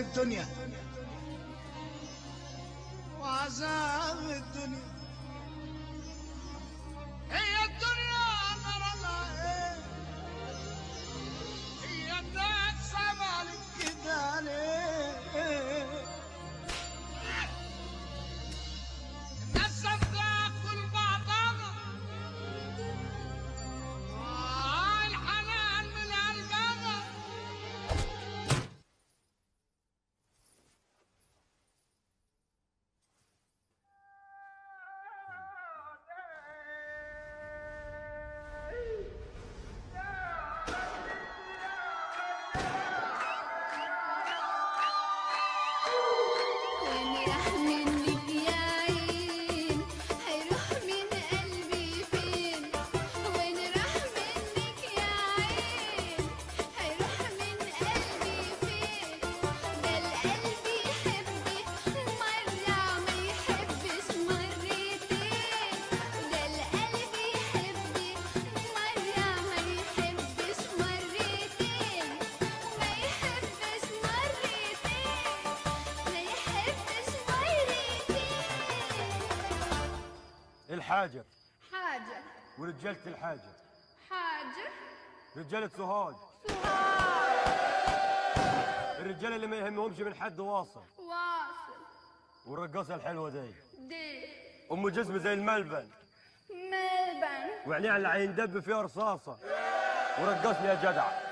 الدنيا وعذاب الدنيا هي الدنيا غرامها ايه هي الناس عملت كده ليه الناس بتاكل بعضها آه الحنان من قلبها وين راح منك يا عين هيروح من قلبي فين وين راح منك يا عين هيروح من قلبي فين ده القلب يحبك مرة ما يحبش مرتين ده القلب يحبك مرة ما يحبش مرتين ما يحبش مرتين ما يحبش مرتين الحاجة حاجة ورجالة الحاجة حاجة رجالة سوهاج سهاد الرجالة اللي ما يهمهمش من حد واصل واصل والرقاصة الحلوة دي دي أم جسم زي الملبن ملبن وعينيها اللي هيندب فيها رصاصة ورقصني يا جدع